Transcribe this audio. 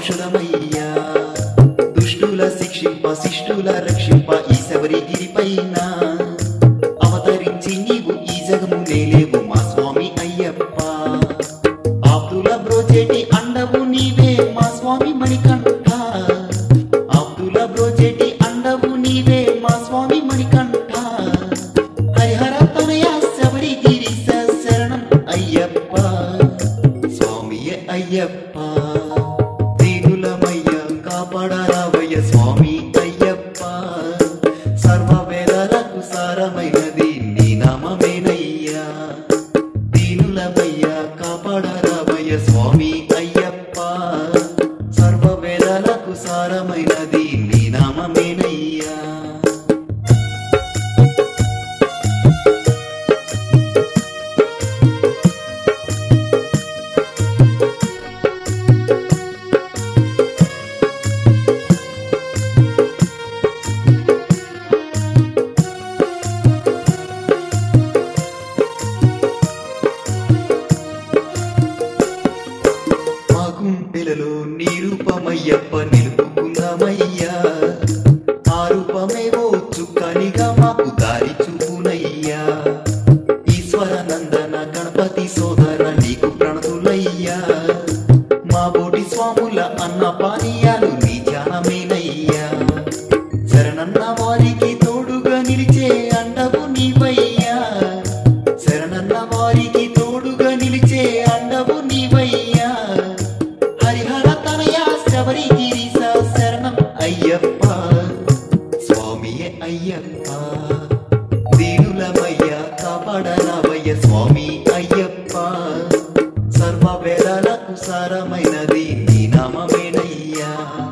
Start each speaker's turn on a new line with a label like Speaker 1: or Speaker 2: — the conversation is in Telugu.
Speaker 1: ఔషధమయ్యా దుష్టుల శిక్షింప శిష్టుల రక్షింప ఈ శబరిగిరి పైన అవతరించి నీవు ఈ జగము నేలేవు మా స్వామి అయ్యప్ప ఆప్తుల బ్రోచేటి అండవు నీవే మా స్వామి మణికంఠ ఆప్తుల బ్రోచేటి అండవు నీవే మా స్వామి మణికంఠ హరిహర తనయ శబరిగిరి శరణం అయ్యప్ప స్వామియే అయ్యప్ప దీనులమయ్య కాపాడరావయ్య స్వామి అయ్యప్ప సర్వ వేదాలకు సారమైనది నీ నామమేనయ్యా దీనులమయ్య కాపాడరావయ్య స్వామి అయ్యప్ప సర్వ వేదాలకు సారమైనది నీ నామమేనయ్యా మా గుండెలలో నీ రూపమయ్యప్ప నిలుపుకుందామయ్యా ఆ రూపమేవో చుక్కనిగా మాకు దారి చూపునయ్యా ఈశ్వర నందన గణపతి సోదర నీకు ప్రణతులయ్యా మా బోటి స్వాముల అన్న పానీయాలు నీ ధ్యానమేనయ్యా శరణన్న వారికి తోడుగా నిలిచే అండవు నీవయ్యా శరణన్న వారికి తోడుగా నిలిచే అండవు నీవయ్యా హరిహర తనయ శబరిగిరి శరణం అయ్యప్ప స్వామియే అయ్యప్ప దీనులమయ్య కాపాడరావయ్య స్వామి అయ్యప్ప సర్వ వేదాలకు సారమైనది నీ నామమేనయ్యా